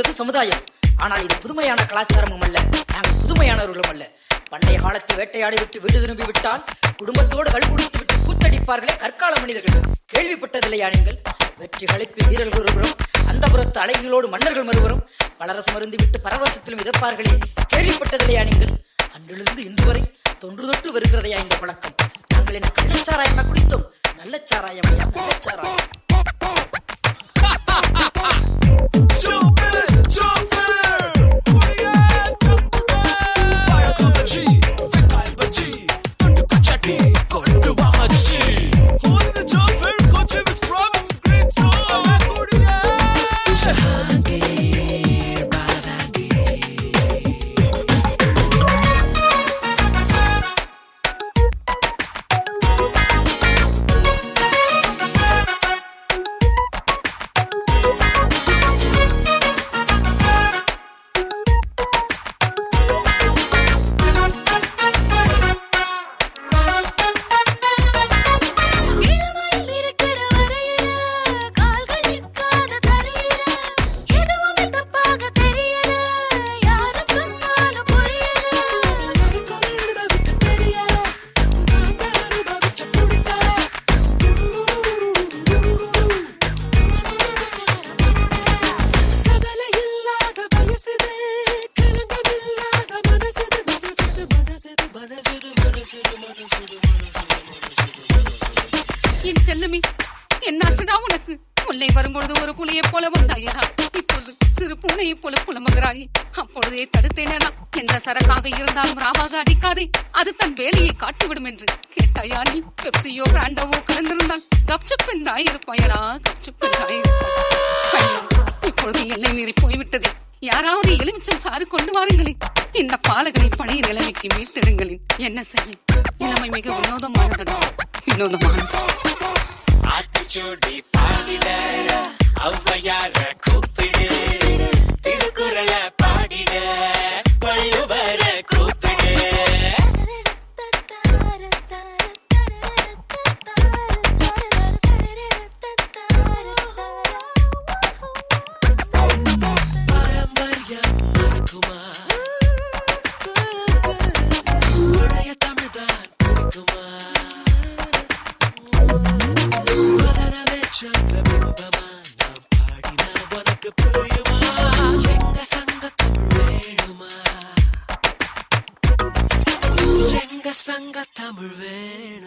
புது சமுதாயம் ஆனால் இது புதுமையான கலாச்சாரமும் அல்ல நாங்கள் புதுமையானவர்களும் அல்ல பண்டைய காலத்தில் வேட்டையாடி விட்டு வீடு திரும்பி விட்டால் குடும்பத்தோடு கள் குடித்து விட்டு கூத்தடிப்பார்களே கற்கால மனிதர்கள் கேள்விப்பட்டதில்லையா நீங்கள் வெற்றி களிப்பில் வீரர்கள் ஒருவரும் அந்த புறத்து அழகிகளோடு மன்னர்கள் மறுவரும் பலரசம் அருந்து விட்டு பரவசத்திலும் மிதப்பார்களே கேள்விப்பட்டதில்லையா நீங்கள் அன்றிலிருந்து இன்று வரை தொன்று தொட்டு வருகிறதையா இந்த பழக்கம் நாங்கள் என்ன கள்ளச்சாராயமா குடித்தோம் நல்ல சாராயம் ஐயா நல்ல சாராயம் இளமை இருக்கிற வரையில கால்கள் நிற்காத தரையில எதுவுமே தப்பாக தெரியல யாரும் சொன்னாலும் புரியல என் செல்லமே என்னாச்சுடா உனக்கு முல்லை வரும்பொழுது ஒரு புலியை போல வந்தாயடா இப்பொழுது சிறு பூனையை போல புலம்புகிறாய் அப்பொழுதே தடுத்தேனடா எந்த சரக்காக இருந்தாலும் ராவாக அடிக்காதே அது தன் வேலையை காட்டிவிடும் என்று கேட்டாயா நீ பெப்சியோ பிராண்டோவோ கலந்திருந்தால் கப்சுப் என்றாய் இருப்பாயடா கப்சுப் என்றாய் இருப்பாய். ஐயோ, இப்பொழுது எல்லை மீறி போய்விட்டது யாராவது எலுமிச்சம் சாறு கொண்டு வாருங்களே இந்த பாலகனை பழைய நிலைமைக்கு மீட்டிடுங்களேன் என்ன செய்ய இளமை மிக வினோதமானதுடா வினோதமானது ஆத்திச்சூடி பாடிட ஔவையார கூப்பிடு திருக்குறள பாடிட வள்ளுவர கூப்பிடு பாரம்பரியம் மறக்குமா பழைய தமிழ்தான் பிடிக்குமா மலரவே சந்திரபிம்பமா நாம் பாடினா உனக்கு புரியுமா எங்க சங்க தமிழ் வேணுமா எங்க சங்க தமிழ் வேணுமா